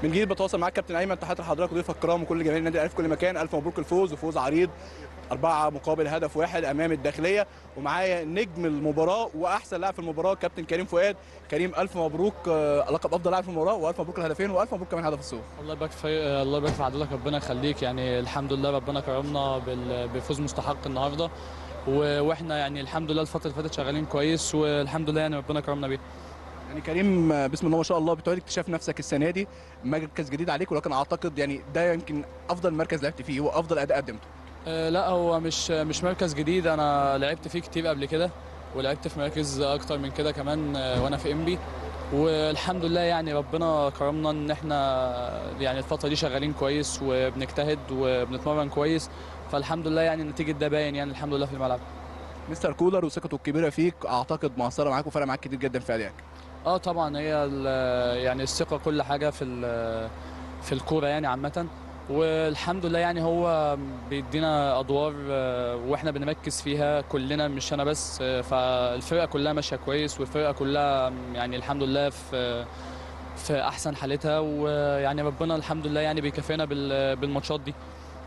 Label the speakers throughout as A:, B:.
A: من جديد بتواصل معاك كابتن ايمن تحياتي لحضرتك وضيوفك الكرام وكل جماهير النادي الاهلي في كل مكان الف مبروك الفوز وفوز عريض أربعة مقابل هدف واحد أمام الداخلية ومعايا نجم المباراة وأحسن لاعب في المباراة كابتن كريم فؤاد كريم ألف مبروك آه، لقب أفضل لاعب في المباراة وألف مبروك الهدفين وألف مبروك كمان هدف السوق
B: الله يبارك في الله يبارك في عدلك ربنا يخليك يعني الحمد لله ربنا كرمنا بال- بفوز مستحق النهارده و- واحنا يعني الحمد لله الفتره اللي فاتت شغالين كويس والحمد لله يعني ربنا كرمنا بيه
A: يعني كريم آه، بسم الله ما شاء الله بتقول اكتشاف نفسك السنة دي مركز جديد عليك ولكن أعتقد يعني ده يمكن أفضل مركز لعبت فيه وأفضل أداء قدمته
B: آه، لا هو مش مش مركز جديد انا لعبت فيه كتير قبل كده ولعبت في مراكز اكتر من كده كمان آه، وانا في انبي والحمد لله يعني ربنا كرمنا ان احنا يعني الفتره دي شغالين كويس وبنجتهد وبنتمرن كويس فالحمد لله يعني نتيجه ده باين يعني الحمد لله في الملعب
A: مستر كولر وثقته الكبيرة فيك أعتقد مؤثرة معاك وفرق معاك كتير جدا في أدائك
B: اه طبعا هي ال- يعني الثقه كل حاجه في ال- في الكوره يعني عامه والحمد لله يعني هو بيدينا ادوار آه، واحنا بنركز فيها كلنا مش انا بس آه، فالفرقه كلها ماشيه كويس والفرقه كلها يعني الحمد لله في في احسن حالتها ويعني ربنا الحمد لله يعني بيكافئنا بال- بالماتشات دي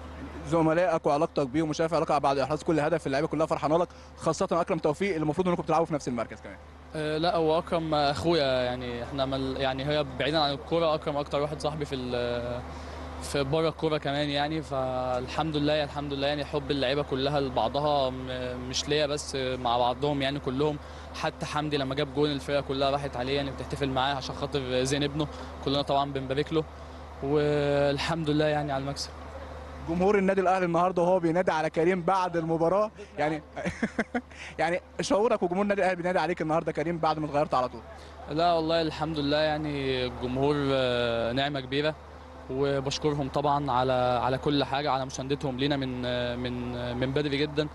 A: زملائك وعلاقتك بيهم وشايف علاقه بعد احراز كل هدف اللعيبه كلها فرحانه لك خاصه اكرم توفيق اللي المفروض انكم بتلعبوا في نفس المركز كمان
B: آه، لا هو اكرم اخويا يعني احنا مل يعني هي بعيدا عن الكوره اكرم اكتر واحد صاحبي في ال- في بره الكوره كمان يعني فالحمد لله الحمد لله يعني حب اللعيبه كلها لبعضها م- مش ليا بس مع بعضهم يعني كلهم حتى حمدي لما جاب جون الفرقه كلها راحت عليه يعني بتحتفل معاه عشان خاطر زين ابنه كلنا طبعا بنبارك له والحمد لله يعني على المكسب
A: جمهور النادي الاهلي النهارده وهو بينادي على كريم بعد المباراه يعني يعني شعورك وجمهور النادي الاهلي بينادي عليك النهارده كريم بعد ما اتغيرت على طول
B: لا والله الحمد لله يعني الجمهور آه، نعمة كبيرة وبشكرهم طبعا على على كل حاجة على مساندتهم لينا من آه، من آه، من بدري جدا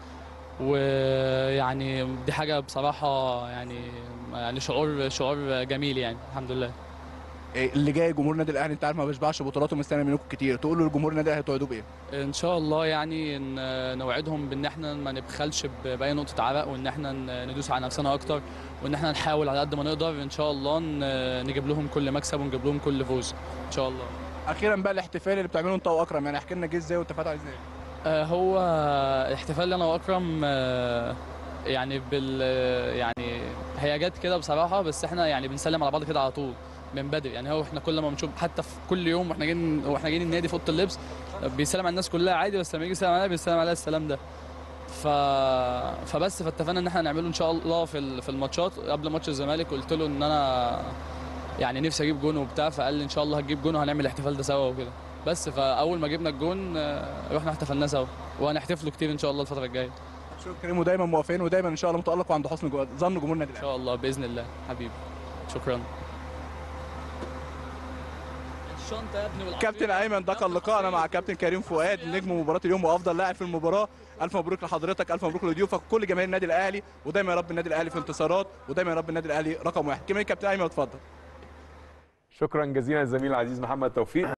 B: ويعني دي حاجة بصراحة يعني يعني شعور شعور جميل يعني الحمد لله
A: إيه اللي جاي جمهور النادي الاهلي انت عارف ما بيشبعش بطولات ومستني منكم كتير تقول له لجمهور النادي الاهلي توعدوه بايه
B: ان شاء الله يعني ن- نوعدهم بان احنا ما نبخلش ب- باي نقطة عرق وان احنا ن- ندوس على نفسنا اكتر وان احنا نحاول على قد ما نقدر ان شاء الله ن- نجيب لهم كل مكسب ونجيب لهم كل فوز ان شاء الله
A: اخيرا بقى الاحتفال اللي بتعمله انت واكرم يعني احكي لنا جه ازاي وانت فاتح ازاي
B: آه، هو احتفال انا واكرم آه، يعني بال يعني هي جت كده بصراحه بس احنا يعني بنسلم على بعض كده على طول من بدري يعني هو احنا كل ما بنشوف حتى في كل يوم واحنا جايين واحنا جايين النادي في اوضه اللبس بيسلم على الناس كلها عادي بس لما يجي يسلم عليا بيسلم عليا السلام ده ف... فبس فاتفقنا ان احنا نعمله ان شاء الله في ال- في الماتشات قبل ماتش الزمالك قلت له ان انا يعني نفسي اجيب جون وبتاع فقال لي ان شاء الله هتجيب جون وهنعمل الاحتفال ده سوا وكده بس فاول ما جبنا الجون آه، رحنا احتفلنا سوا وهنحتفلوا كتير ان شاء الله الفتره الجايه
A: شكرا كريم ودايما موافقين ودايما ان شاء الله متالق وعند حسن جو- ظن جمهور النادي
B: ان
A: الاهلي
B: شاء الله باذن الله حبيبي شكرا الشنطه يا ابني
A: كابتن ايمن ده كان لقائنا مع كابتن كريم فؤاد نجم مباراه اليوم وافضل لاعب في المباراه الف مبروك لحضرتك الف مبروك لضيوفك كل جماهير النادي الاهلي ودايما يا رب النادي الاهلي في انتصارات ودايما يا رب النادي الاهلي رقم واحد كمان كابتن ايمن اتفضل
C: شكرا جزيلا الزميل العزيز محمد توفيق